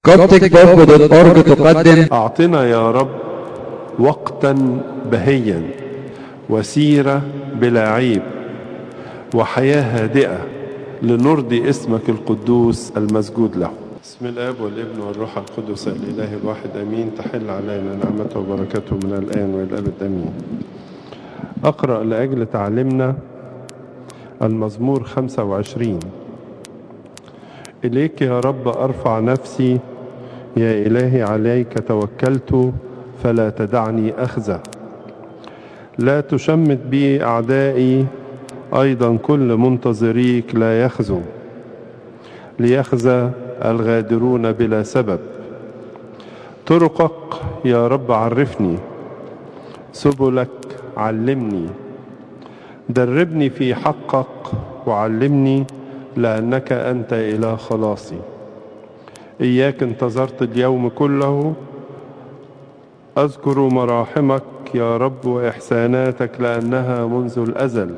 CopticBook.org تقدم أعطنا يا رب وقتا بهيا وسيرة بلا عيب وحياة هادئة لنرضي اسمك القدوس المسجود له بسم الآب والابن والروح القدس الإله الواحد أمين تحل علينا نعمته وبركته من الآن وإلى الأبد أمين أقرأ لأجل تعلمنا المزمور 25 إليك يا رب أرفع نفسي يا إلهي عليك توكلت فلا تدعني أخزى لا تشمت بي أعدائي أيضا كل منتظريك لا يخزو ليخزى الغادرون بلا سبب طرقك يا رب عرفني سبلك علمني دربني في حقك وعلمني لأنك أنت إله خلاصي إياك انتظرت اليوم كله أذكر مراحمك يا رب وإحساناتك لأنها منذ الأزل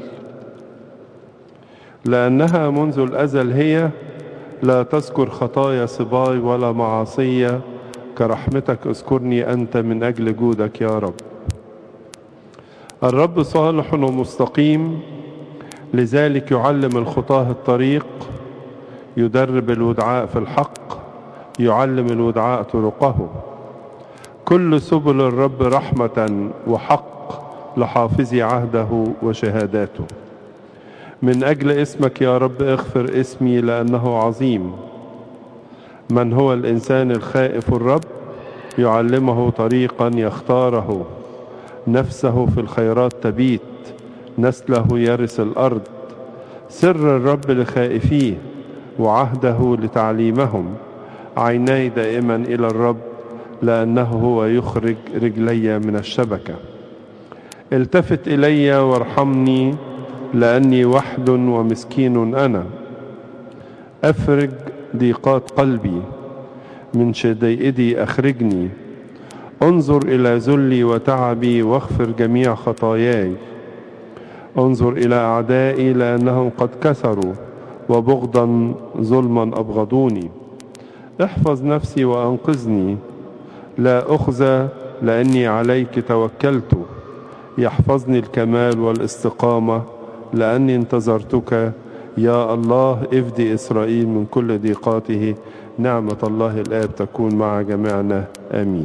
لأنها منذ الأزل هي لا تذكر خطايا صباي ولا معاصية كرحمتك اذكرني أنت من أجل جودك يا رب الرب صالح ومستقيم لذلك يعلم الخطاه الطريق يدرب الودعاء في الحق يعلم الودعاء طرقه كل سبل الرب رحمة وحق لحافظي عهده وشهاداته من أجل اسمك يا رب اغفر اسمي لأنه عظيم من هو الإنسان الخائف الرب يعلمه طريقا يختاره نفسه في الخيرات تبيت نسله يرث الأرض سر الرب لخائفيه وعهده لتعليمهم عيناي دائما إلى الرب لأنه هو يخرج رجلي من الشبكة التفت إلي وارحمني لأني وحد ومسكين أنا أفرج ضيقات قلبي من شدائدي أخرجني انظر إلى ذلي وتعبي واغفر جميع خطاياي انظر إلى أعدائي لأنهم قد كثروا وبغضا ظلما أبغضوني احفظ نفسي وأنقذني لا أخزى لأني عليك توكلت يحفظني الكمال والاستقامة لأني انتظرتك يا الله افدي إسرائيل من كل ضيقاته نعمة الله الآب تكون مع جميعنا آمين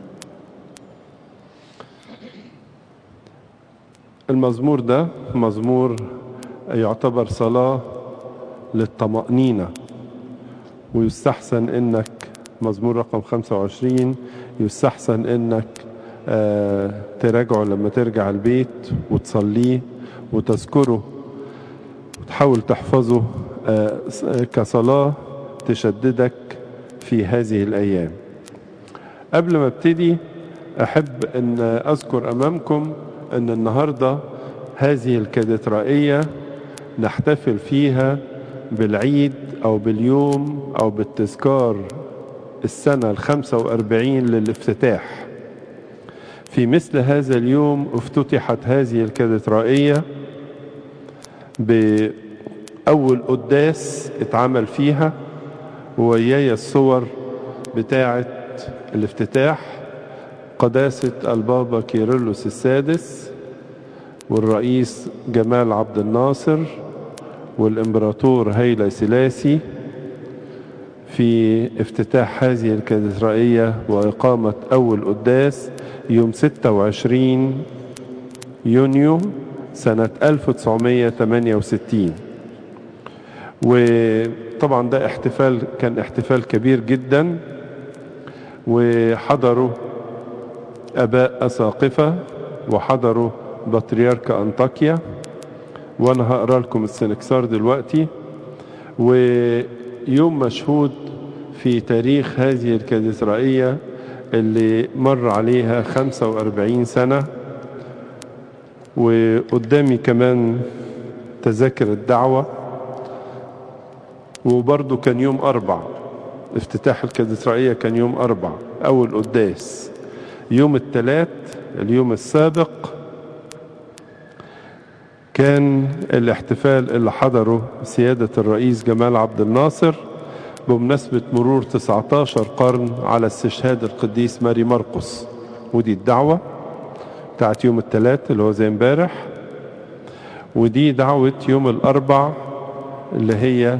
المزمور ده مزمور يعتبر صلاة للطمأنينة ويستحسن انك مزمور رقم 25 يستحسن انك آه تراجعه لما ترجع البيت وتصليه وتذكره وتحاول تحفظه آه كصلاة تشددك في هذه الأيام قبل ما ابتدي أحب أن أذكر أمامكم أن النهاردة هذه الكاتدرائية نحتفل فيها بالعيد أو باليوم أو بالتذكار السنة الخمسة وأربعين للافتتاح في مثل هذا اليوم افتتحت هذه الكاتدرائية بأول قداس اتعمل فيها وياي الصور بتاعة الافتتاح قداسة البابا كيرلس السادس والرئيس جمال عبد الناصر والإمبراطور هيلا سلاسي في افتتاح هذه الكاتدرائية وإقامة أول قداس يوم 26 يونيو سنة 1968 وطبعا ده احتفال كان احتفال كبير جدا وحضروا أباء أساقفة وحضروا بطريرك أنطاكيا وأنا هقرأ لكم السنكسار دلوقتي ويوم مشهود في تاريخ هذه الكاتدرائية اللي مر عليها 45 سنة وقدامي كمان تذاكر الدعوة وبرضه كان يوم أربع افتتاح الكاتدرائية كان يوم أربع أول قداس يوم الثلاث اليوم السابق كان الاحتفال اللي حضره سيادة الرئيس جمال عبد الناصر بمناسبة مرور 19 قرن على استشهاد القديس ماري مرقس ودي الدعوة بتاعت يوم الثلاث اللي هو زي امبارح ودي دعوة يوم الأربع اللي هي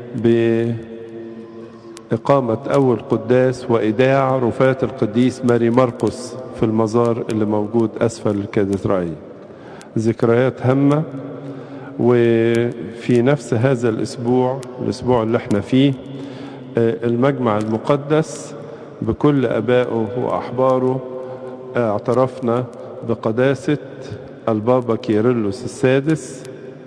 بإقامة أول قداس وإيداع رفاة القديس ماري مرقس في المزار اللي موجود أسفل الكاتدرائية ذكريات هامة وفي نفس هذا الأسبوع الأسبوع اللي احنا فيه المجمع المقدس بكل أبائه وأحباره اعترفنا بقداسة البابا كيرلس السادس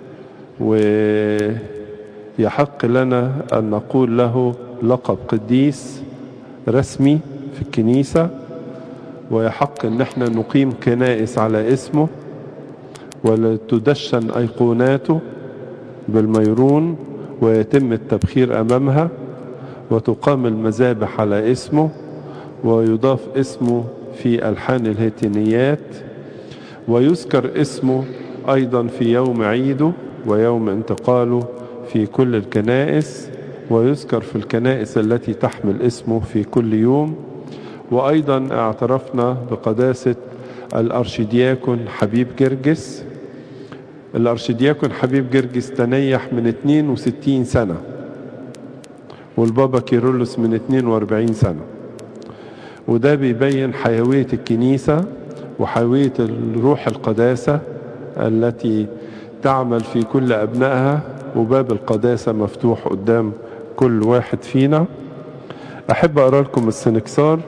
ويحق لنا أن نقول له لقب قديس رسمي في الكنيسة ويحق أن احنا نقيم كنائس على اسمه ولتدشن أيقوناته بالميرون ويتم التبخير أمامها وتقام المذابح على اسمه ويضاف اسمه في ألحان الهيتينيات ويذكر اسمه أيضا في يوم عيده ويوم انتقاله في كل الكنائس ويذكر في الكنائس التي تحمل اسمه في كل يوم وأيضا اعترفنا بقداسة الأرشدياكون حبيب جرجس الأرشدياكون حبيب جرجس تنيح من 62 سنة والبابا كيرلس من 42 سنة وده بيبين حيوية الكنيسة وحيوية الروح القداسة التي تعمل في كل أبنائها وباب القداسة مفتوح قدام كل واحد فينا أحب أقرأ لكم السنكسار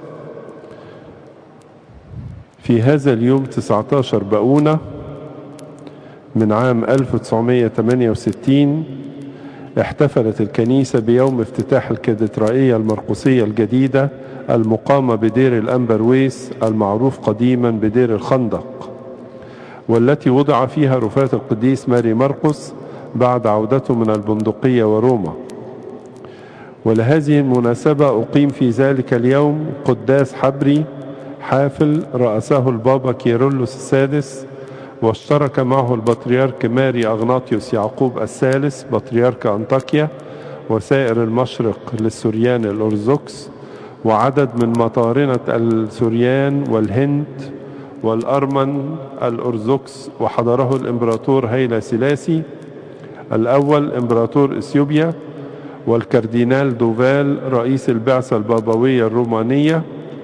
في هذا اليوم 19 بقونة من عام 1968 احتفلت الكنيسة بيوم افتتاح الكاتدرائية المرقسية الجديدة المقامة بدير الأنبرويس المعروف قديما بدير الخندق والتي وضع فيها رفاة القديس ماري مرقس بعد عودته من البندقية وروما ولهذه المناسبة أقيم في ذلك اليوم قداس حبري حافل رأسه البابا كيرلس السادس واشترك معه البطريرك ماري أغناطيوس يعقوب الثالث بطريرك أنطاكيا وسائر المشرق للسوريان الأرثوذكس وعدد من مطارنة السوريان والهند والأرمن الأرثوذكس وحضره الإمبراطور هيلا سلاسي الأول إمبراطور إثيوبيا والكاردينال دوفال رئيس البعثة البابوية الرومانية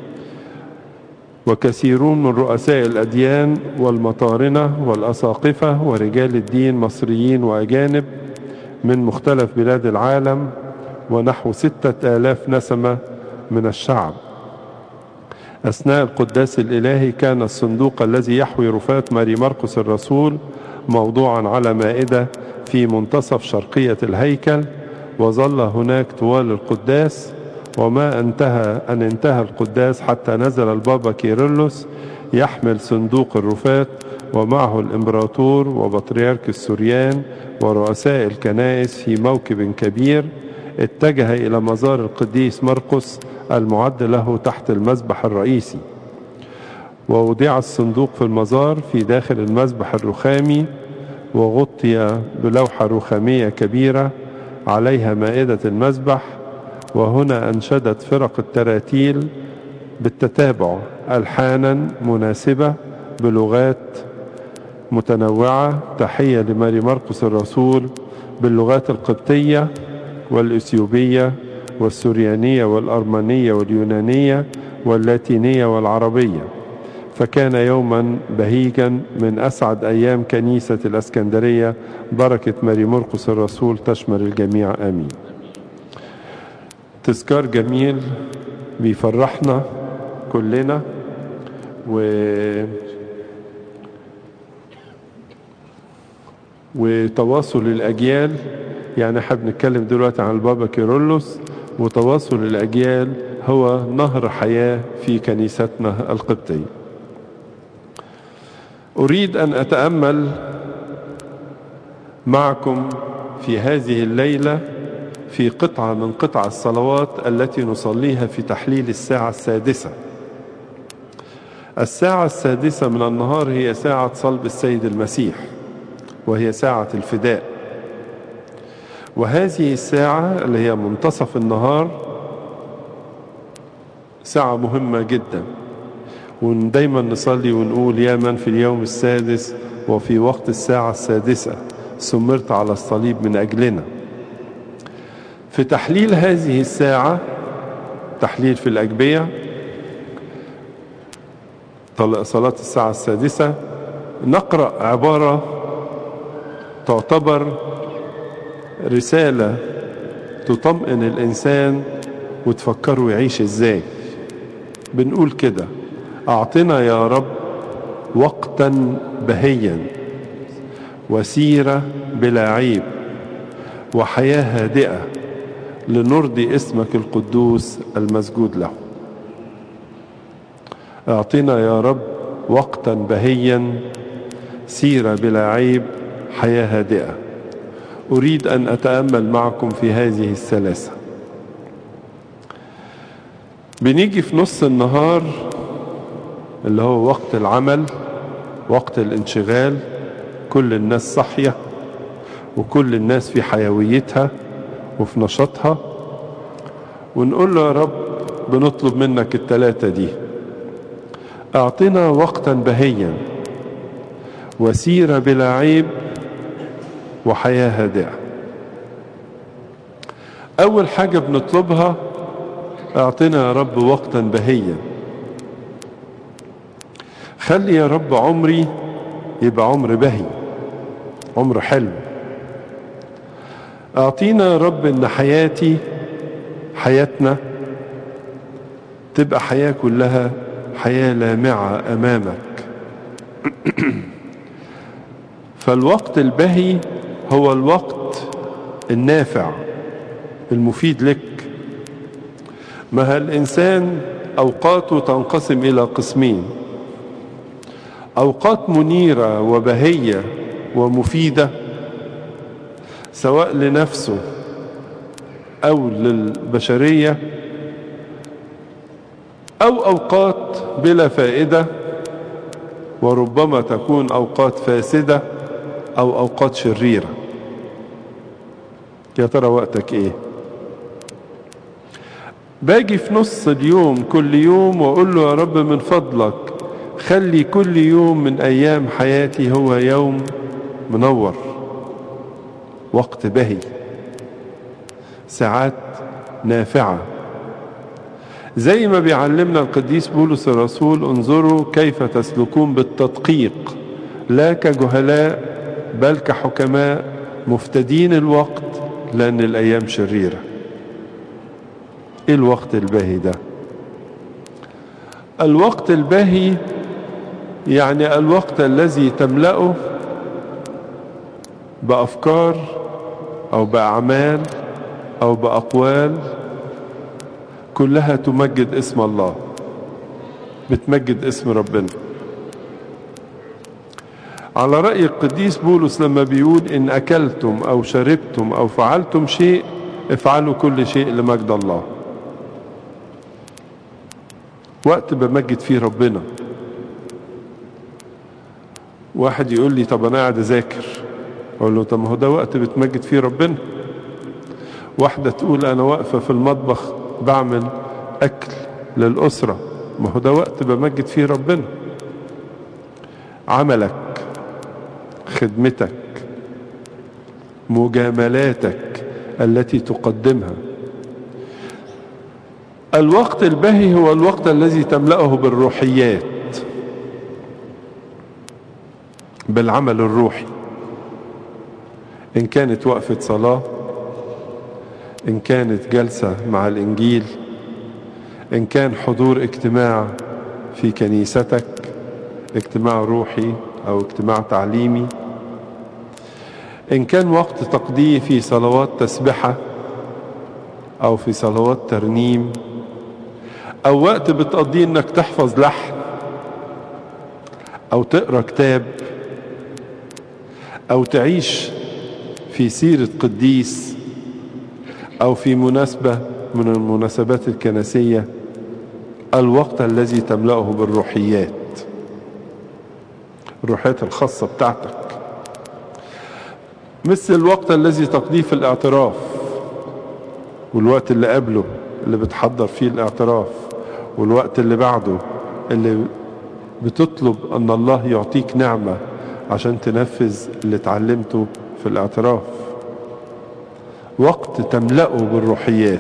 وكثيرون من رؤساء الأديان والمطارنة والأساقفة ورجال الدين مصريين وأجانب من مختلف بلاد العالم ونحو ستة آلاف نسمة من الشعب أثناء القداس الإلهي كان الصندوق الذي يحوي رفاة ماري مرقس الرسول موضوعا على مائدة في منتصف شرقية الهيكل وظل هناك طوال القداس وما انتهى أن انتهى القداس حتى نزل البابا كيرلس يحمل صندوق الرفاة ومعه الإمبراطور وبطريرك السوريان ورؤساء الكنائس في موكب كبير اتجه إلى مزار القديس مرقس المعد له تحت المذبح الرئيسي ووضع الصندوق في المزار في داخل المذبح الرخامي وغطي بلوحة رخامية كبيرة عليها مائدة المذبح وهنا أنشدت فرق التراتيل بالتتابع ألحانا مناسبة بلغات متنوعة تحية لماري مرقس الرسول باللغات القبطية والإثيوبية والسوريانية والأرمنية واليونانية واللاتينية والعربية فكان يوما بهيجا من أسعد أيام كنيسة الأسكندرية بركة ماري مرقس الرسول تشمل الجميع آمين تذكار جميل بيفرحنا كلنا و وتواصل الأجيال يعني احنا بنتكلم دلوقتي عن البابا كيرلس وتواصل الأجيال هو نهر حياة في كنيستنا القبطية أريد أن أتأمل معكم في هذه الليلة في قطعة من قطع الصلوات التي نصليها في تحليل الساعة السادسة الساعة السادسة من النهار هي ساعة صلب السيد المسيح وهي ساعة الفداء وهذه الساعة اللي هي منتصف النهار ساعة مهمة جدا ودايما نصلي ونقول يا من في اليوم السادس وفي وقت الساعة السادسة سمرت على الصليب من أجلنا في تحليل هذه الساعة تحليل في الأجبية صلاة الساعة السادسة نقرأ عبارة تعتبر رسالة تطمئن الإنسان وتفكره يعيش إزاي بنقول كده أعطنا يا رب وقتا بهيا وسيرة بلا عيب وحياة هادئة لنرضي اسمك القدوس المسجود له اعطنا يا رب وقتا بهيا سيرة بلا عيب حياة هادئة أريد أن أتأمل معكم في هذه الثلاثة بنيجي في نص النهار اللي هو وقت العمل وقت الانشغال كل الناس صحية وكل الناس في حيويتها وفي نشاطها ونقول له يا رب بنطلب منك التلاتة دي اعطنا وقتا بهيا وسيرة بلا عيب وحياة هادئة أول حاجة بنطلبها اعطنا يا رب وقتا بهيا خلي يا رب عمري يبقى عمر بهي عمر حلو اعطينا يا رب ان حياتي حياتنا تبقى حياة كلها حياة لامعة امامك فالوقت البهي هو الوقت النافع المفيد لك ما الإنسان أوقاته تنقسم إلى قسمين أوقات منيرة وبهية ومفيدة سواء لنفسه أو للبشرية أو أوقات بلا فائدة وربما تكون أوقات فاسدة أو أوقات شريرة يا ترى وقتك إيه باجي في نص اليوم كل يوم وأقول له يا رب من فضلك خلي كل يوم من أيام حياتي هو يوم منور وقت بهي ساعات نافعة زي ما بيعلمنا القديس بولس الرسول انظروا كيف تسلكون بالتدقيق لا كجهلاء بل كحكماء مفتدين الوقت لأن الأيام شريرة إيه الوقت الباهي ده الوقت الباهي يعني الوقت الذي تملأه بأفكار أو بأعمال أو بأقوال كلها تمجد اسم الله بتمجد اسم ربنا على رأي القديس بولس لما بيقول إن أكلتم أو شربتم أو فعلتم شيء افعلوا كل شيء لمجد الله وقت بمجد فيه ربنا واحد يقول لي طب أنا قاعد أذاكر أقول له طب ما هو ده وقت بتمجد فيه ربنا واحدة تقول أنا واقفة في المطبخ بعمل أكل للأسرة ما هو ده وقت بمجد فيه ربنا عملك خدمتك مجاملاتك التي تقدمها الوقت البهي هو الوقت الذي تملأه بالروحيات بالعمل الروحي إن كانت وقفة صلاة إن كانت جلسة مع الإنجيل إن كان حضور اجتماع في كنيستك اجتماع روحي أو اجتماع تعليمي إن كان وقت تقضيه في صلوات تسبحة أو في صلوات ترنيم أو وقت بتقضيه إنك تحفظ لحن أو تقرأ كتاب أو تعيش في سيرة قديس أو في مناسبة من المناسبات الكنسية الوقت الذي تملأه بالروحيات الروحيات الخاصة بتاعتك مثل الوقت الذي تقضيه في الاعتراف والوقت اللي قبله اللي بتحضر فيه الاعتراف والوقت اللي بعده اللي بتطلب ان الله يعطيك نعمة عشان تنفذ اللي اتعلمته في الاعتراف وقت تملأه بالروحيات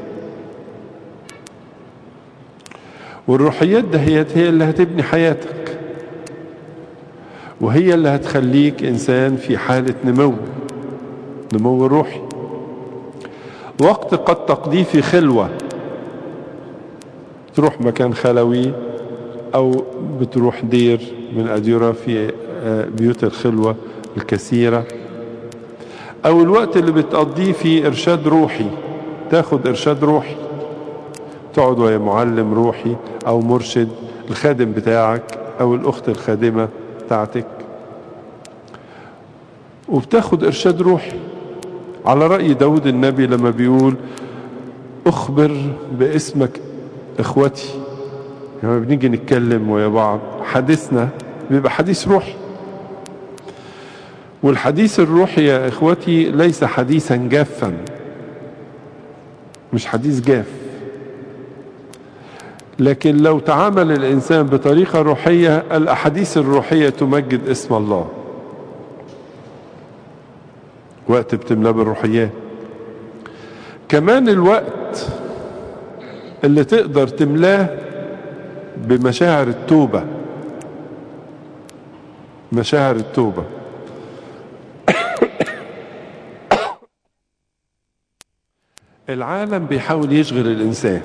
والروحيات دهيت هي اللي هتبني حياتك وهي اللي هتخليك انسان في حالة نمو نمو روحي وقت قد تقضيه في خلوة تروح مكان خلوي او بتروح دير من اديرة في بيوت الخلوة الكثيرة او الوقت اللي بتقضيه في ارشاد روحي تاخد ارشاد روحي تقعد ويا معلم روحي او مرشد الخادم بتاعك او الاخت الخادمة بتاعتك وبتاخد ارشاد روحي على رأي داود النبي لما بيقول اخبر باسمك اخوتي لما بنيجي نتكلم ويا بعض حديثنا بيبقى حديث روحي والحديث الروحي يا اخوتي ليس حديثا جافا مش حديث جاف لكن لو تعامل الانسان بطريقة روحية الاحاديث الروحية تمجد اسم الله وقت بتملاه بالروحيات كمان الوقت اللي تقدر تملاه بمشاعر التوبة مشاعر التوبة العالم بيحاول يشغل الإنسان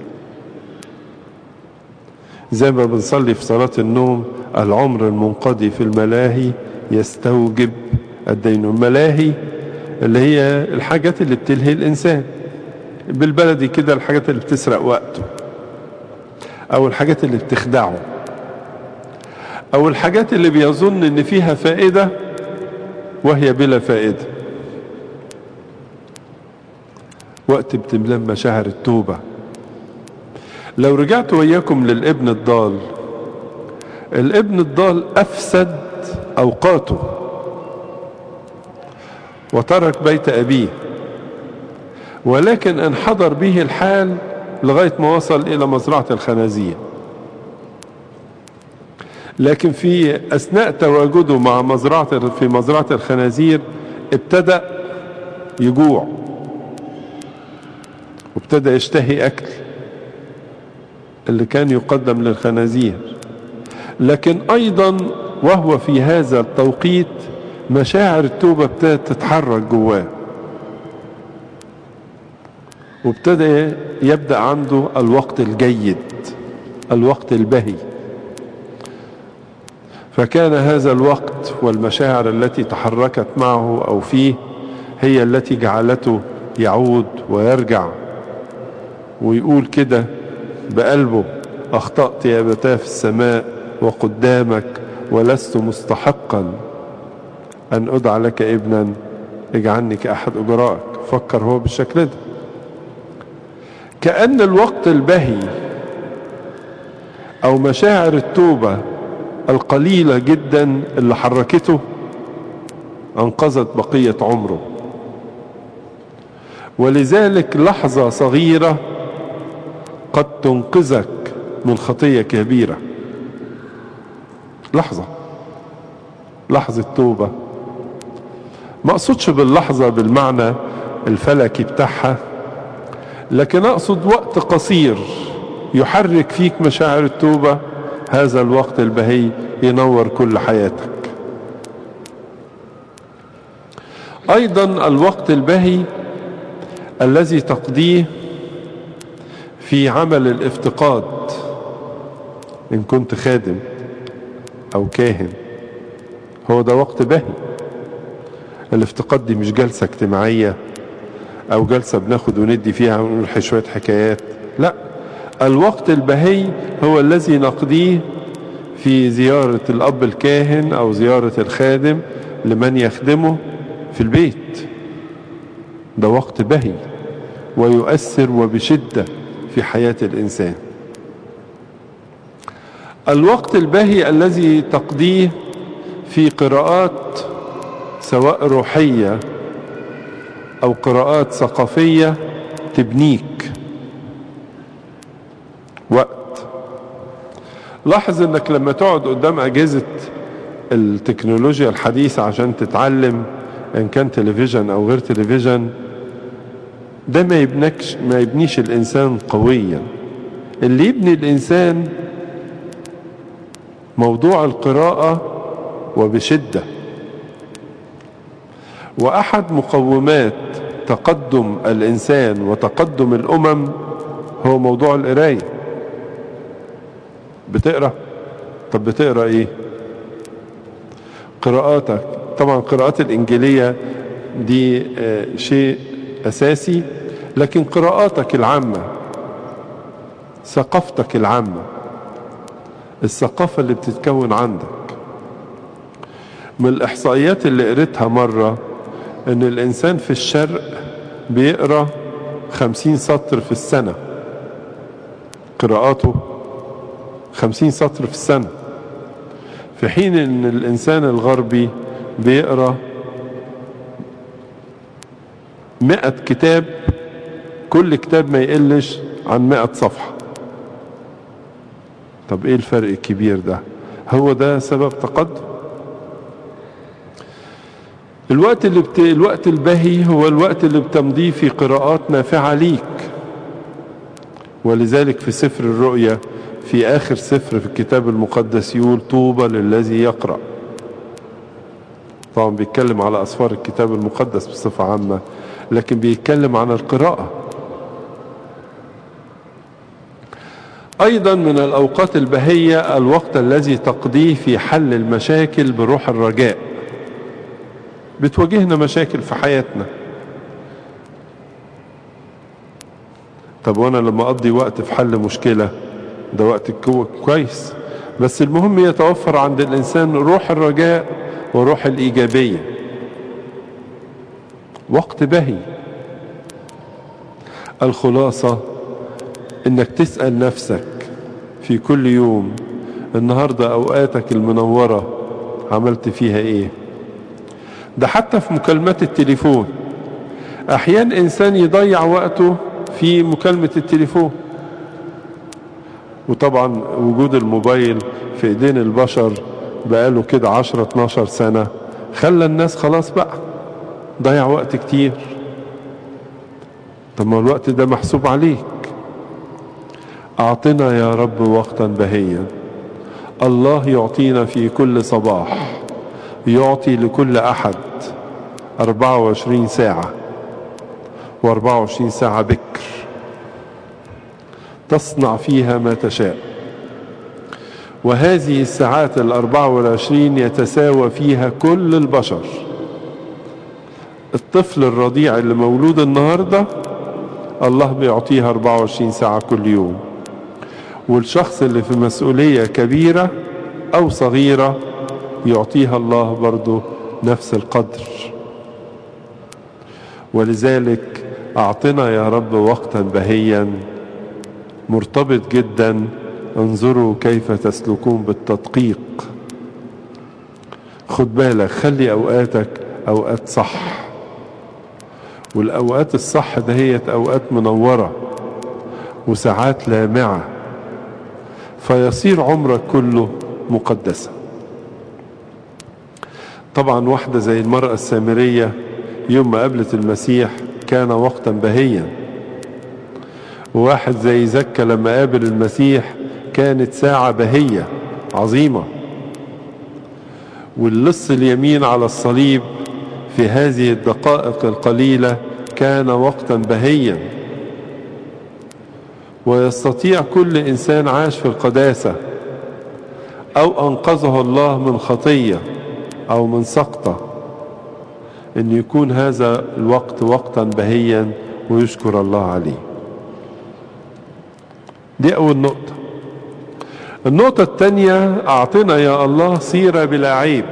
زي ما بنصلي في صلاة النوم العمر المنقضي في الملاهي يستوجب الدين الملاهي اللي هي الحاجات اللي بتلهي الإنسان بالبلدي كده الحاجات اللي بتسرق وقته أو الحاجات اللي بتخدعه أو الحاجات اللي بيظن إن فيها فائدة وهي بلا فائدة وقت بتملم مشاعر التوبة لو رجعت وياكم للابن الضال الابن الضال أفسد أوقاته وترك بيت أبيه ولكن انحدر به الحال لغاية ما وصل إلى مزرعة الخنازير لكن في أثناء تواجده مع مزرعة في مزرعة الخنازير ابتدأ يجوع وابتدأ يشتهي أكل اللي كان يقدم للخنازير لكن أيضا وهو في هذا التوقيت مشاعر التوبة ابتدت تتحرك جواه وابتدى يبدأ عنده الوقت الجيد الوقت البهي فكان هذا الوقت والمشاعر التي تحركت معه أو فيه هي التي جعلته يعود ويرجع ويقول كده بقلبه أخطأت يا أبتاه في السماء وقدامك ولست مستحقا أن أدعى لك ابنا اجعلني كأحد أجرائك فكر هو بالشكل ده كأن الوقت البهي أو مشاعر التوبة القليلة جدا اللي حركته أنقذت بقية عمره ولذلك لحظة صغيرة قد تنقذك من خطية كبيرة لحظة لحظة توبة ما اقصدش باللحظة بالمعنى الفلكي بتاعها لكن اقصد وقت قصير يحرك فيك مشاعر التوبة هذا الوقت البهي ينور كل حياتك ايضا الوقت البهي الذي تقضيه في عمل الافتقاد ان كنت خادم او كاهن هو ده وقت بهي الافتقاد دي مش جلسة اجتماعية او جلسة بناخد وندي فيها ونقول شوية حكايات لا الوقت البهي هو الذي نقضيه في زيارة الاب الكاهن او زيارة الخادم لمن يخدمه في البيت ده وقت بهي ويؤثر وبشدة في حياة الإنسان الوقت البهي الذي تقضيه في قراءات سواء روحية أو قراءات ثقافية تبنيك وقت لاحظ انك لما تقعد قدام اجهزة التكنولوجيا الحديثة عشان تتعلم ان كان تلفزيون او غير تلفزيون ده ما يبنكش ما يبنيش الانسان قويا اللي يبني الانسان موضوع القراءة وبشدة واحد مقومات تقدم الانسان وتقدم الامم هو موضوع القرايه بتقرا طب بتقرا ايه قراءاتك طبعا القراءات الانجيليه دي آه شيء اساسي لكن قراءاتك العامه ثقافتك العامه الثقافه اللي بتتكون عندك من الاحصائيات اللي قريتها مره ان الانسان في الشرق بيقرا خمسين سطر في السنه قراءاته خمسين سطر في السنة في حين ان الانسان الغربي بيقرأ مئة كتاب كل كتاب ما يقلش عن مئة صفحة طب ايه الفرق الكبير ده هو ده سبب تقدم الوقت اللي بت... الوقت البهي هو الوقت اللي بتمضيه في قراءات نافعة ليك ولذلك في سفر الرؤيا في آخر سفر في الكتاب المقدس يقول طوبى للذي يقرأ طبعا بيتكلم على أسفار الكتاب المقدس بصفة عامة لكن بيتكلم عن القراءة أيضا من الأوقات البهية الوقت الذي تقضيه في حل المشاكل بروح الرجاء بتواجهنا مشاكل في حياتنا طب وانا لما اقضي وقت في حل مشكله ده وقت كويس بس المهم يتوفر عند الانسان روح الرجاء وروح الايجابيه وقت بهي الخلاصه انك تسال نفسك في كل يوم النهارده اوقاتك المنوره عملت فيها ايه ده حتى في مكالمات التليفون احيانا انسان يضيع وقته في مكالمة التليفون وطبعا وجود الموبايل في ايدين البشر بقاله كده 10 12 سنة خلى الناس خلاص بقى ضيع وقت كتير طب ما الوقت ده محسوب عليك اعطنا يا رب وقتا بهيا الله يعطينا في كل صباح يعطي لكل احد 24 ساعه و24 ساعة بكر تصنع فيها ما تشاء وهذه الساعات الأربعة والعشرين يتساوى فيها كل البشر الطفل الرضيع اللي مولود النهاردة الله بيعطيها 24 ساعة كل يوم والشخص اللي في مسؤولية كبيرة أو صغيرة يعطيها الله برضو نفس القدر ولذلك أعطنا يا رب وقتا بهيا مرتبط جدا انظروا كيف تسلكون بالتدقيق خد بالك خلي أوقاتك أوقات صح والأوقات الصح دهيت أوقات منورة وساعات لامعة فيصير عمرك كله مقدسا طبعا واحدة زي المرأة السامرية يوم ما قابلت المسيح كان وقتا بهيا وواحد زي زكا لما قابل المسيح كانت ساعة بهية عظيمة واللص اليمين على الصليب في هذه الدقائق القليلة كان وقتا بهيا ويستطيع كل إنسان عاش في القداسة أو أنقذه الله من خطية أو من سقطة أن يكون هذا الوقت وقتا بهيا ويشكر الله عليه دي أول نقطة النقطة الثانية أعطنا يا الله سيرة بلا عيب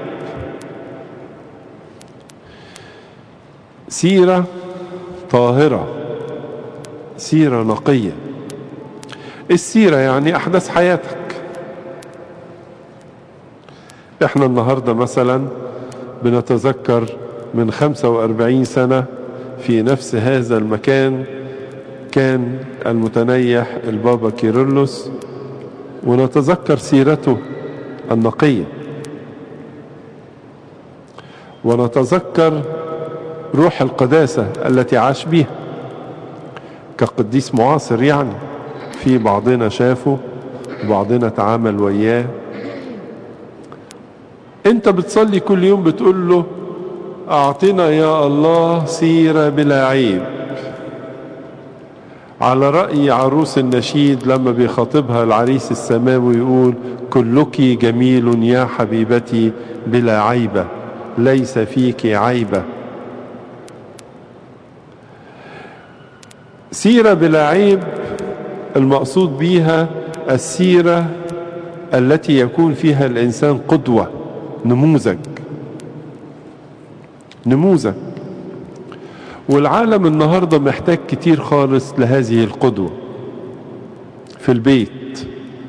سيرة طاهرة سيرة نقية السيرة يعني أحداث حياتك احنا النهاردة مثلا بنتذكر من 45 سنة في نفس هذا المكان كان المتنيح البابا كيرلس ونتذكر سيرته النقية ونتذكر روح القداسة التي عاش بها كقديس معاصر يعني في بعضنا شافه وبعضنا تعامل وياه انت بتصلي كل يوم بتقول له اعطنا يا الله سيرة بلا عيب على رأي عروس النشيد لما بيخاطبها العريس السماوي يقول كلك جميل يا حبيبتي بلا عيبة ليس فيك عيبة سيرة بلا عيب المقصود بيها السيرة التي يكون فيها الإنسان قدوة نموذج نموذج والعالم النهاردة محتاج كتير خالص لهذه القدوة في البيت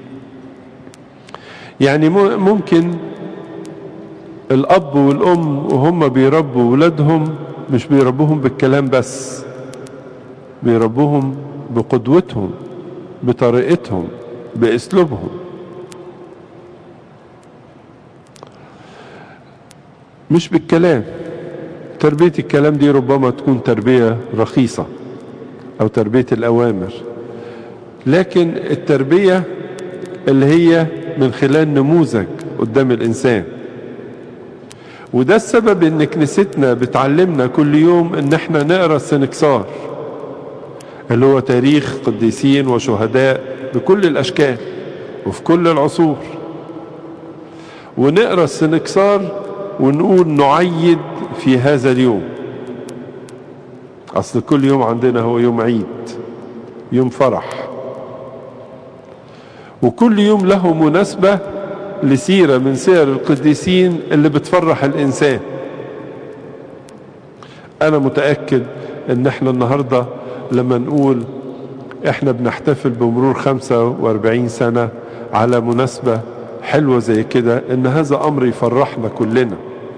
يعني ممكن الأب والأم وهم بيربوا ولادهم مش بيربوهم بالكلام بس بيربوهم بقدوتهم بطريقتهم باسلوبهم مش بالكلام تربية الكلام دي ربما تكون تربية رخيصة او تربية الاوامر لكن التربية اللي هي من خلال نموذج قدام الانسان وده السبب ان كنيستنا بتعلمنا كل يوم ان احنا نقرا السنكسار اللي هو تاريخ قديسين وشهداء بكل الاشكال وفي كل العصور ونقرا السنكسار ونقول نعيد في هذا اليوم اصل كل يوم عندنا هو يوم عيد يوم فرح وكل يوم له مناسبة لسيرة من سير القديسين اللي بتفرح الإنسان أنا متأكد إن إحنا النهاردة لما نقول إحنا بنحتفل بمرور 45 سنة على مناسبة حلوة زي كده إن هذا أمر يفرحنا كلنا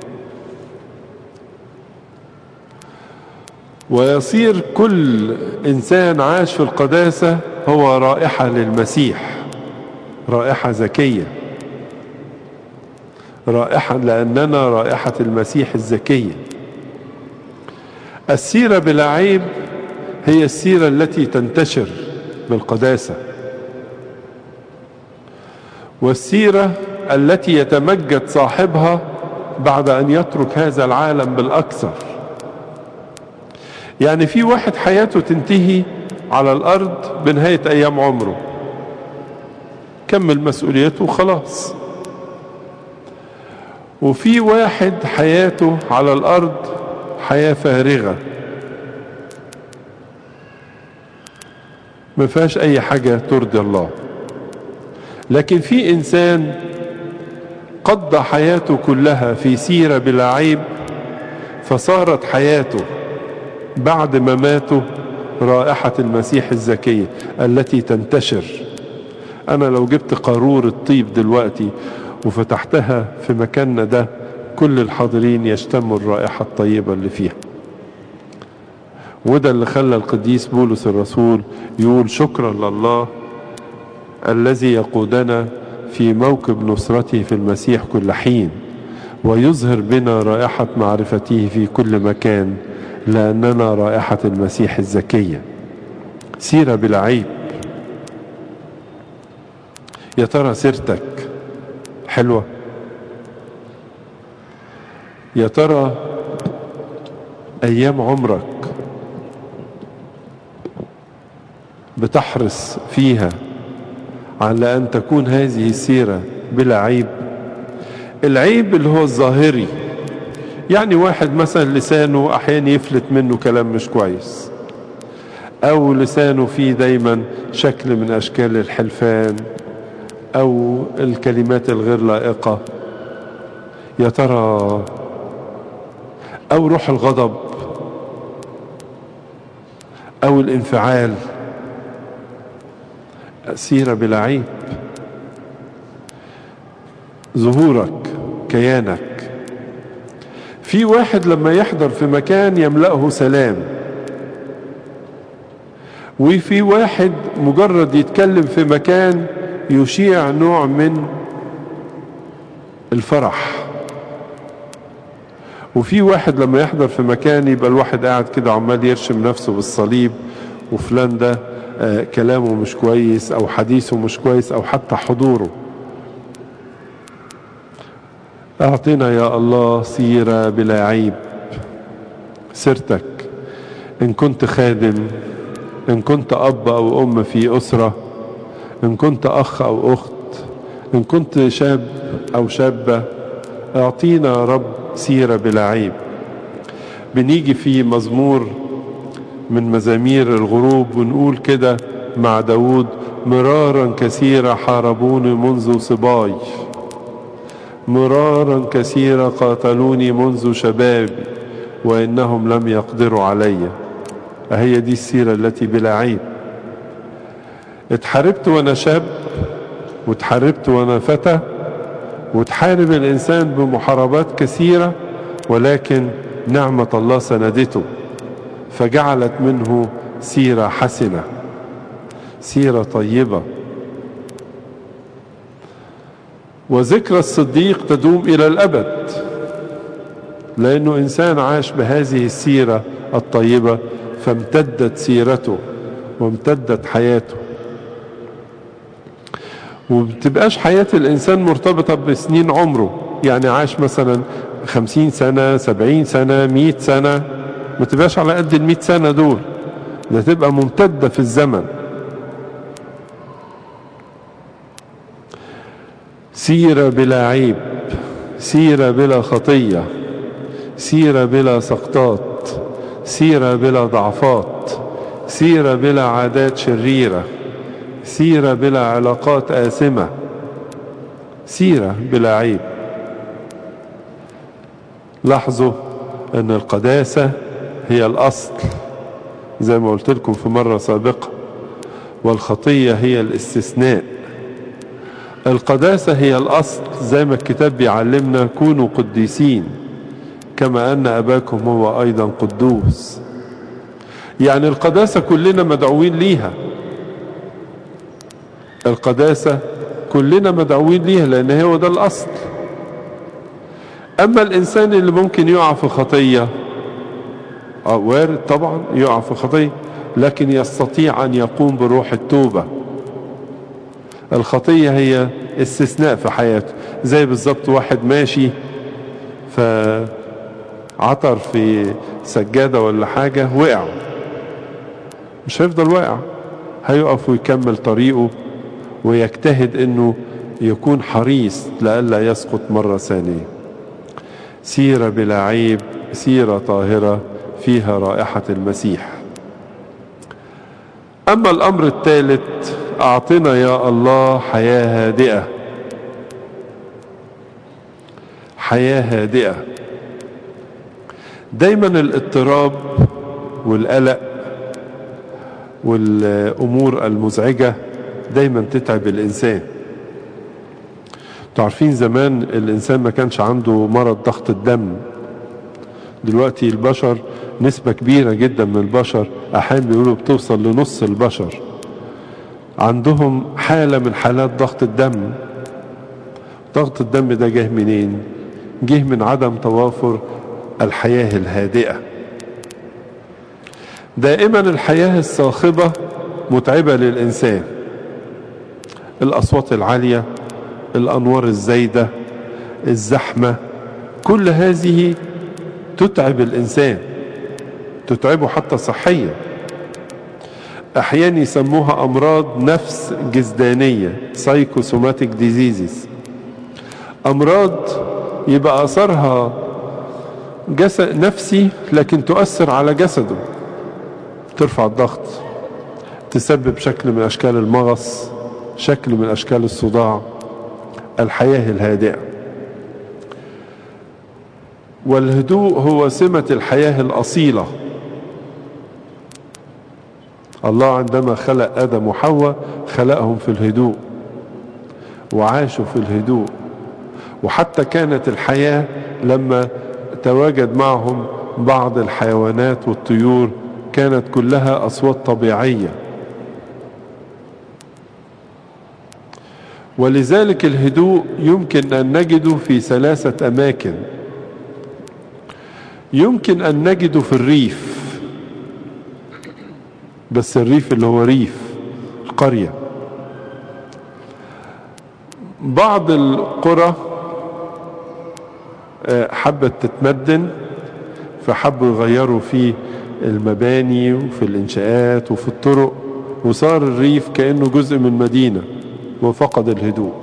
ويصير كل إنسان عاش في القداسة هو رائحة للمسيح رائحة زكية رائحة لأننا رائحة المسيح الزكية السيرة بلا عيب هي السيرة التي تنتشر بالقداسة والسيرة التي يتمجد صاحبها بعد أن يترك هذا العالم بالأكثر يعني في واحد حياته تنتهي على الأرض بنهاية أيام عمره كمل مسؤوليته وخلاص وفي واحد حياته على الأرض حياة فارغة ما فيهاش أي حاجة ترضي الله لكن في إنسان قضى حياته كلها في سيرة بلا عيب فصارت حياته بعد مماته رائحة المسيح الزكية التي تنتشر أنا لو جبت قارور الطيب دلوقتي وفتحتها في مكاننا ده كل الحاضرين يشتموا الرائحة الطيبة اللي فيها وده اللي خلى القديس بولس الرسول يقول شكرا لله الذي يقودنا في موكب نصرته في المسيح كل حين ويظهر بنا رائحة معرفته في كل مكان لأننا رائحة المسيح الزكية سيرة بلا عيب يا ترى سيرتك حلوة يا ترى أيام عمرك بتحرص فيها على أن تكون هذه السيرة بلا عيب العيب اللي هو الظاهري يعني واحد مثلا لسانه أحيانا يفلت منه كلام مش كويس أو لسانه فيه دايما شكل من أشكال الحلفان أو الكلمات الغير لائقة يا ترى أو روح الغضب أو الانفعال سيرة بلا عيب ظهورك كيانك في واحد لما يحضر في مكان يملأه سلام وفي واحد مجرد يتكلم في مكان يشيع نوع من الفرح وفي واحد لما يحضر في مكان يبقى الواحد قاعد كده عمال يرشم نفسه بالصليب وفلان ده آه كلامه مش كويس او حديثه مش كويس او حتى حضوره اعطنا يا الله سيرة بلا عيب سيرتك ان كنت خادم ان كنت اب او ام في اسرة ان كنت اخ او اخت ان كنت شاب او شابة اعطينا يا رب سيرة بلا عيب بنيجي في مزمور من مزامير الغروب ونقول كده مع داود مرارا كثيرة حاربوني منذ صباي مرارا كثيرة قاتلوني منذ شبابي وإنهم لم يقدروا علي هي دي السيرة التي بلا عيب اتحاربت وانا شاب واتحاربت وانا فتى وتحارب الإنسان بمحاربات كثيرة ولكن نعمة الله سندته فجعلت منه سيرة حسنة سيرة طيبة وذكرى الصديق تدوم إلى الأبد لأنه إنسان عاش بهذه السيرة الطيبة فامتدت سيرته وامتدت حياته وبتبقاش حياة الإنسان مرتبطة بسنين عمره يعني عاش مثلا خمسين سنة سبعين سنة مئة سنة ما تبقاش على قد المئة سنة دول ده تبقى ممتدة في الزمن سيرة بلا عيب سيرة بلا خطية سيرة بلا سقطات سيرة بلا ضعفات سيرة بلا عادات شريرة سيرة بلا علاقات آثمة سيرة بلا عيب لاحظوا أن القداسة هي الأصل زي ما قلت لكم في مرة سابقة والخطية هي الاستثناء القداسة هي الأصل زي ما الكتاب بيعلمنا كونوا قديسين كما أن أباكم هو أيضا قدوس يعني القداسة كلنا مدعوين ليها القداسة كلنا مدعوين ليها لأن هو ده الأصل أما الإنسان اللي ممكن يقع في خطية آه وارد طبعا يقع في خطية لكن يستطيع أن يقوم بروح التوبة الخطية هي استثناء في حياته زي بالظبط واحد ماشي فعطر في سجادة ولا حاجة وقع مش هيفضل واقع هيقف ويكمل طريقه ويجتهد انه يكون حريص لئلا يسقط مرة ثانية سيرة بلا عيب سيرة طاهرة فيها رائحة المسيح أما الأمر الثالث أعطنا يا الله حياة هادئة حياة هادئة دايما الاضطراب والقلق والأمور المزعجة دايما تتعب الإنسان تعرفين زمان الإنسان ما كانش عنده مرض ضغط الدم دلوقتي البشر نسبة كبيرة جدا من البشر أحيانا بيقولوا بتوصل لنص البشر عندهم حالة من حالات ضغط الدم ضغط الدم ده جه منين جه من عدم توافر الحياة الهادئة دائما الحياة الصاخبة متعبة للإنسان الأصوات العالية الأنوار الزايدة الزحمة كل هذه تتعب الإنسان تتعبه حتى صحيا أحيانا يسموها أمراض نفس جسدانية سايكوسوماتيك ديزيزز أمراض يبقى أثرها جسد نفسي لكن تؤثر على جسده ترفع الضغط تسبب شكل من أشكال المغص شكل من أشكال الصداع الحياة الهادئة والهدوء هو سمة الحياة الأصيلة الله عندما خلق آدم وحواء خلقهم في الهدوء وعاشوا في الهدوء وحتى كانت الحياة لما فتواجد معهم بعض الحيوانات والطيور كانت كلها أصوات طبيعية ولذلك الهدوء يمكن أن نجده في ثلاثة أماكن يمكن أن نجده في الريف بس الريف اللي هو ريف القرية بعض القرى حبت تتمدن فحبوا يغيروا في المباني وفي الإنشاءات وفي الطرق وصار الريف كأنه جزء من مدينة وفقد الهدوء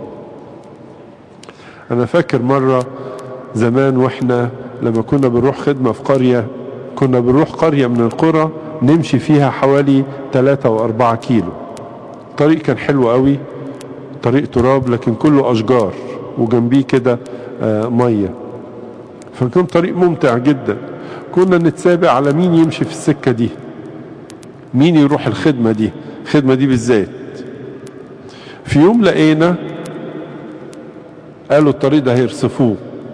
أنا فاكر مرة زمان وإحنا لما كنا بنروح خدمة في قرية كنا بنروح قرية من القرى نمشي فيها حوالي 3 و 4 كيلو طريق كان حلو قوي طريق تراب لكن كله أشجار وجنبيه كده مية فكان طريق ممتع جدا كنا نتسابق على مين يمشي في السكة دي مين يروح الخدمة دي الخدمة دي بالذات في يوم لقينا قالوا الطريق ده هيرصفوه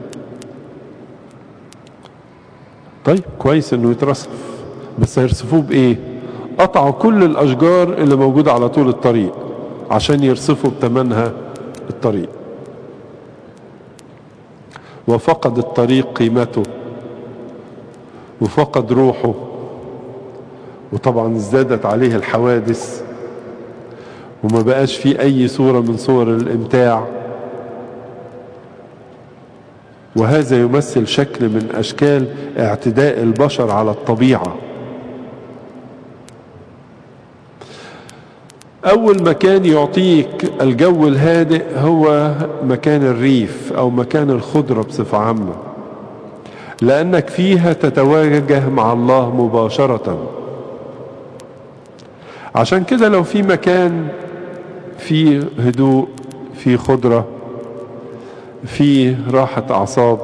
طيب كويس انه يترصف بس هيرصفوه بايه قطعوا كل الاشجار اللي موجودة على طول الطريق عشان يرصفوا بتمنها الطريق وفقد الطريق قيمته وفقد روحه وطبعا ازدادت عليه الحوادث وما بقاش فيه اي صورة من صور الامتاع وهذا يمثل شكل من اشكال اعتداء البشر على الطبيعة اول مكان يعطيك الجو الهادئ هو مكان الريف او مكان الخضرة بصفة عامة لانك فيها تتواجه مع الله مباشرة عشان كده لو في مكان في هدوء في خضرة في راحة أعصاب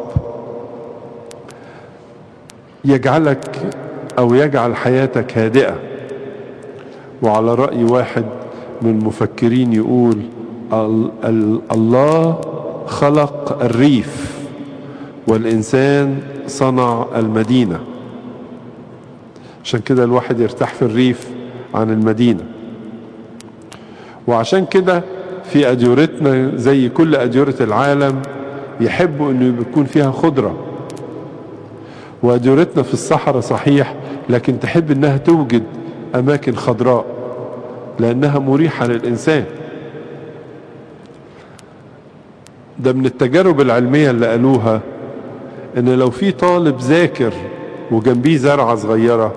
يجعلك أو يجعل حياتك هادئة وعلى رأي واحد من المفكرين يقول الله خلق الريف والإنسان صنع المدينة عشان كده الواحد يرتاح في الريف عن المدينة وعشان كده في أديورتنا زي كل أديورة العالم يحبوا أنه يكون فيها خضرة وأديورتنا في الصحراء صحيح لكن تحب أنها توجد أماكن خضراء لأنها مريحة للإنسان ده من التجارب العلمية اللي قالوها ان لو في طالب ذاكر وجنبيه زرعة صغيرة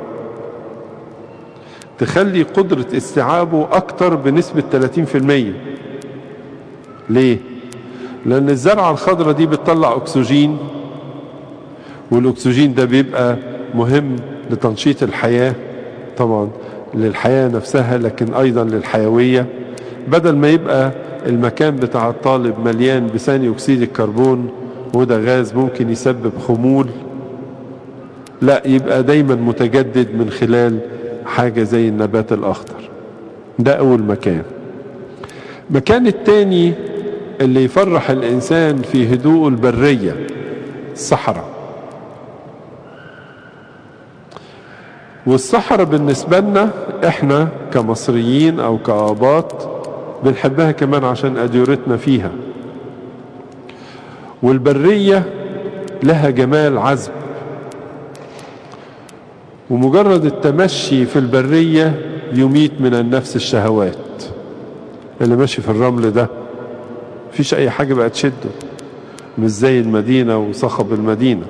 تخلي قدرة استيعابه اكتر بنسبة 30% ليه لان الزرعة الخضراء دي بتطلع اكسجين والاكسجين ده بيبقى مهم لتنشيط الحياة طبعا للحياة نفسها لكن ايضا للحيوية بدل ما يبقى المكان بتاع الطالب مليان بثاني اكسيد الكربون وده غاز ممكن يسبب خمول لا يبقى دايما متجدد من خلال حاجة زي النبات الاخضر ده اول مكان مكان التاني اللي يفرح الانسان في هدوء البرية الصحراء والصحراء بالنسبة لنا احنا كمصريين او كآباط بنحبها كمان عشان أديرتنا فيها والبرية لها جمال عذب ومجرد التمشي في البرية يميت من النفس الشهوات اللي ماشي في الرمل ده مفيش اي حاجة بقى تشده مش زي المدينة وصخب المدينة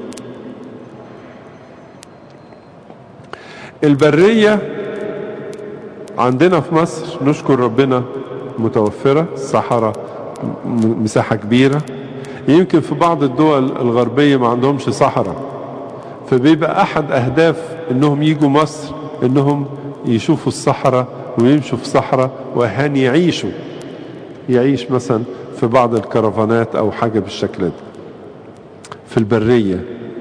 البرية عندنا في مصر نشكر ربنا متوفرة الصحراء مساحة كبيرة يمكن في بعض الدول الغربية ما عندهمش صحراء فبيبقى أحد أهداف إنهم يجوا مصر إنهم يشوفوا الصحراء ويمشوا في الصحراء وأحيانا يعيشوا يعيش مثلا في بعض الكرفانات أو حاجة بالشكل ده في البرية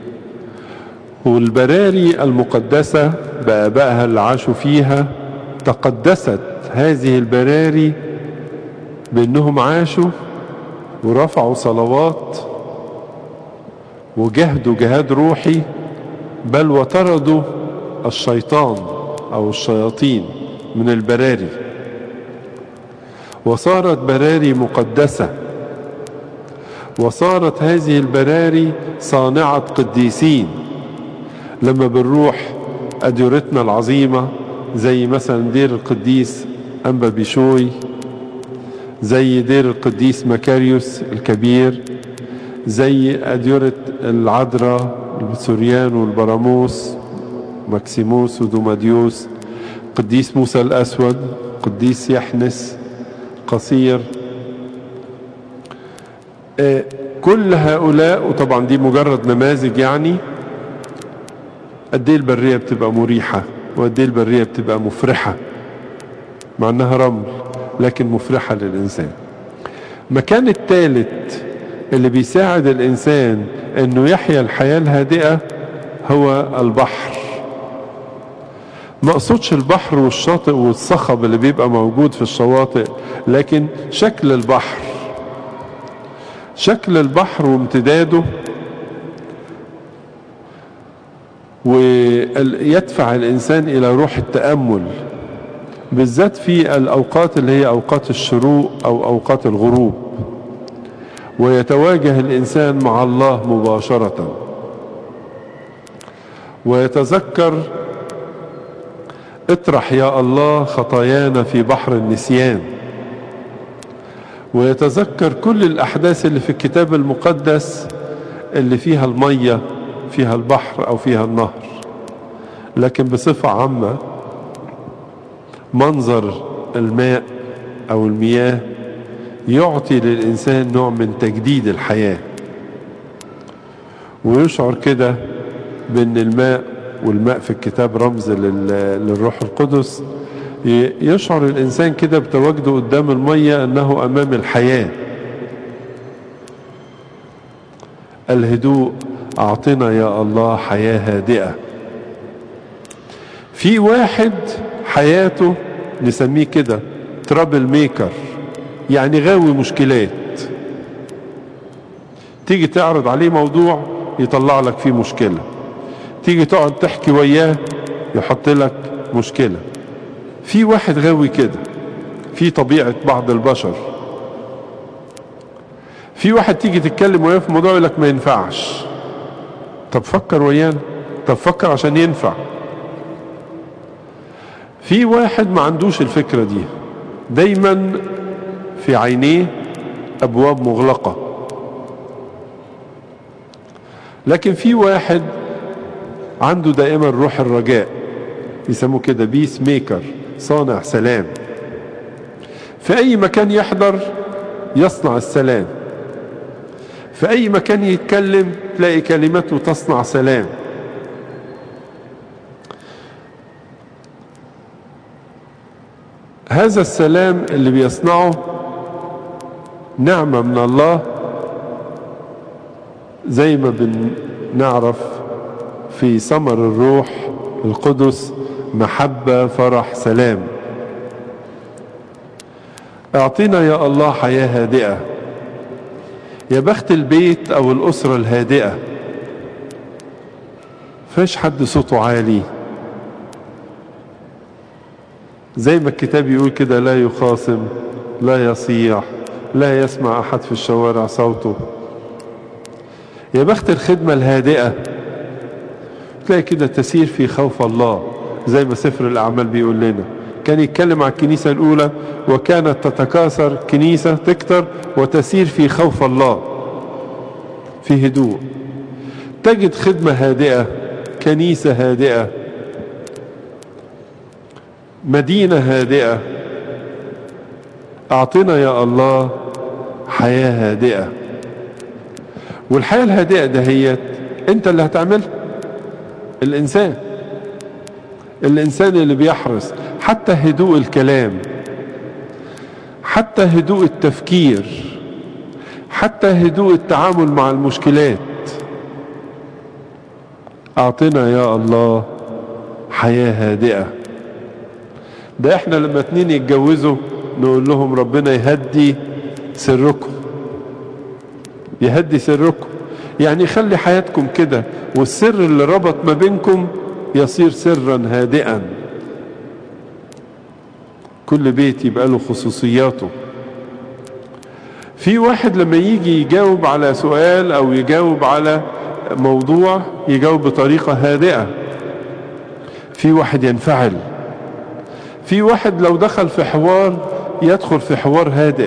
والبراري المقدسة بآبائها اللي عاشوا فيها تقدست هذه البراري بأنهم عاشوا ورفعوا صلوات وجهدوا جهاد روحي بل وطردوا الشيطان او الشياطين من البراري وصارت براري مقدسة وصارت هذه البراري صانعة قديسين لما بنروح أديرتنا العظيمة زي مثلا دير القديس أنبا بيشوي زي دير القديس مكاريوس الكبير زي أديرة العذراء السوريان والبراموس مكسيموس ودوماديوس قديس موسى الأسود قديس يحنس قصير آه كل هؤلاء وطبعا دي مجرد نماذج يعني قد ايه البريه بتبقى مريحه وقد ايه البريه بتبقى مفرحه مع انها رمل لكن مفرحه للانسان مكان الثالث اللي بيساعد الانسان انه يحيا الحياه الهادئه هو البحر ما اقصدش البحر والشاطئ والصخب اللي بيبقى موجود في الشواطئ لكن شكل البحر شكل البحر وامتداده ويدفع الإنسان إلى روح التأمل بالذات في الأوقات اللي هي أوقات الشروق أو أوقات الغروب ويتواجه الإنسان مع الله مباشرة ويتذكر اطرح يا الله خطايانا في بحر النسيان ويتذكر كل الأحداث اللي في الكتاب المقدس اللي فيها المية فيها البحر أو فيها النهر لكن بصفة عامة منظر الماء أو المياه يعطي للإنسان نوع من تجديد الحياة ويشعر كده بأن الماء والماء في الكتاب رمز للروح القدس يشعر الإنسان كده بتواجده قدام المية أنه أمام الحياة الهدوء أعطنا يا الله حياة هادئة في واحد حياته نسميه كده ترابل ميكر يعني غاوي مشكلات تيجي تعرض عليه موضوع يطلع لك فيه مشكلة تيجي تقعد تحكي وياه يحط لك مشكلة في واحد غاوي كده في طبيعة بعض البشر في واحد تيجي تتكلم وياه في موضوع يقول لك ما ينفعش طب فكر ويانا طب فكر عشان ينفع في واحد ما عندوش الفكرة دي دايما في عينيه أبواب مغلقة لكن في واحد عنده دائما روح الرجاء يسموه كده بيس ميكر صانع سلام في أي مكان يحضر يصنع السلام في أي مكان يتكلم تلاقي كلمته تصنع سلام هذا السلام اللي بيصنعه نعمة من الله زي ما بنعرف في ثمر الروح القدس محبة فرح سلام اعطينا يا الله حياة هادئة يا بخت البيت او الاسرة الهادئة فيش حد صوته عالي زي ما الكتاب يقول كده لا يخاصم لا يصيح لا يسمع احد في الشوارع صوته يا بخت الخدمة الهادئة تلاقي كده تسير في خوف الله زي ما سفر الأعمال بيقول لنا كان يتكلم عن الكنيسة الأولى وكانت تتكاثر كنيسة تكتر وتسير في خوف الله في هدوء تجد خدمة هادئة كنيسة هادئة مدينة هادئة أعطنا يا الله حياة هادئة والحياة الهادئة دهيت أنت اللي هتعملها الإنسان الإنسان اللي بيحرص حتى هدوء الكلام حتى هدوء التفكير حتى هدوء التعامل مع المشكلات أعطنا يا الله حياة هادئة ده احنا لما اتنين يتجوزوا نقول لهم ربنا يهدي سركم يهدي سركم يعني خلي حياتكم كده والسر اللي ربط ما بينكم يصير سرا هادئا كل بيت يبقى له خصوصياته في واحد لما يجي يجاوب على سؤال او يجاوب على موضوع يجاوب بطريقة هادئة في واحد ينفعل في واحد لو دخل في حوار يدخل في حوار هادئ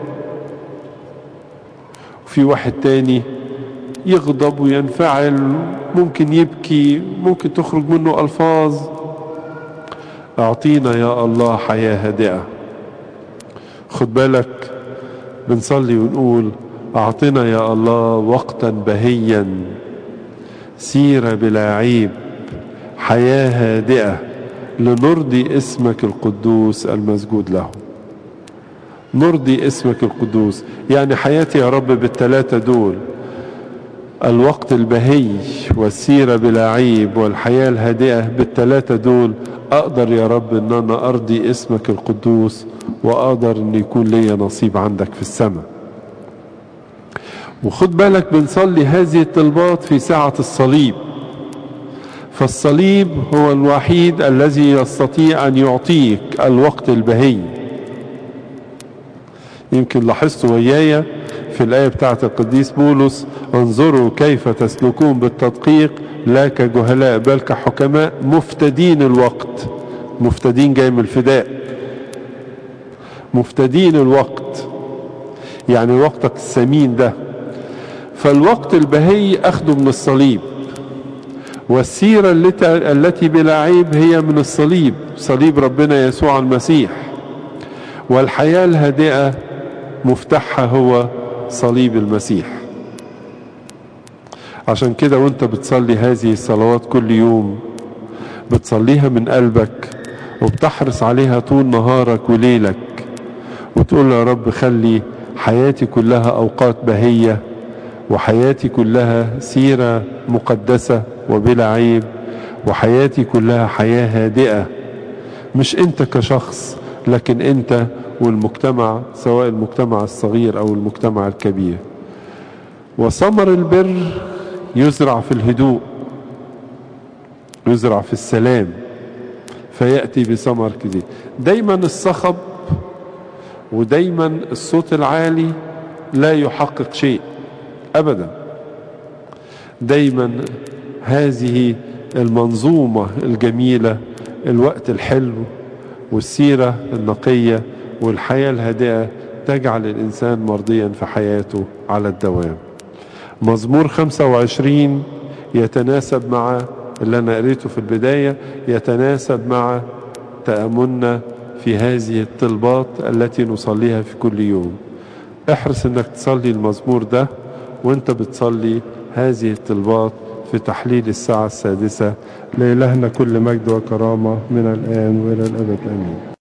في واحد تاني يغضب وينفعل ممكن يبكي ممكن تخرج منه ألفاظ أعطينا يا الله حياة هادئة خد بالك بنصلي ونقول أعطنا يا الله وقتا بهيا سيرة بلا عيب حياة هادئة لنرضي اسمك القدوس المسجود له نرضي اسمك القدوس يعني حياتي يا رب بالثلاثة دول الوقت البهي والسيرة بلا عيب والحياة الهادئة بالثلاثة دول أقدر يا رب أن أنا أرضي اسمك القدوس وأقدر أن يكون لي نصيب عندك في السماء وخد بالك بنصلي هذه الطلبات في ساعة الصليب فالصليب هو الوحيد الذي يستطيع أن يعطيك الوقت البهي يمكن لاحظت ويايا في الآية بتاعة القديس بولس انظروا كيف تسلكون بالتدقيق لا كجهلاء بل كحكماء مفتدين الوقت مفتدين جاي من الفداء مفتدين الوقت يعني وقتك الثمين ده فالوقت البهي أخده من الصليب والسيرة التي بلا عيب هي من الصليب صليب ربنا يسوع المسيح والحياة الهادئة مفتاحها هو صليب المسيح عشان كده وانت بتصلي هذه الصلوات كل يوم بتصليها من قلبك وبتحرص عليها طول نهارك وليلك وتقول يا رب خلي حياتي كلها أوقات بهية وحياتي كلها سيرة مقدسة وبلا عيب وحياتي كلها حياة هادئة مش انت كشخص لكن انت والمجتمع سواء المجتمع الصغير او المجتمع الكبير وثمر البر يزرع في الهدوء يزرع في السلام فيأتي بثمر كتير دايما الصخب ودايما الصوت العالي لا يحقق شيء ابدا دايما هذه المنظومة الجميلة الوقت الحلو والسيرة النقية والحياة الهادئة تجعل الإنسان مرضيا في حياته على الدوام مزمور 25 يتناسب مع اللي أنا قريته في البداية يتناسب مع تأملنا في هذه الطلبات التي نصليها في كل يوم احرص انك تصلي المزمور ده وانت بتصلي هذه الطلبات في تحليل الساعة السادسة لإلهنا كل مجد وكرامة من الآن وإلى الأبد آمين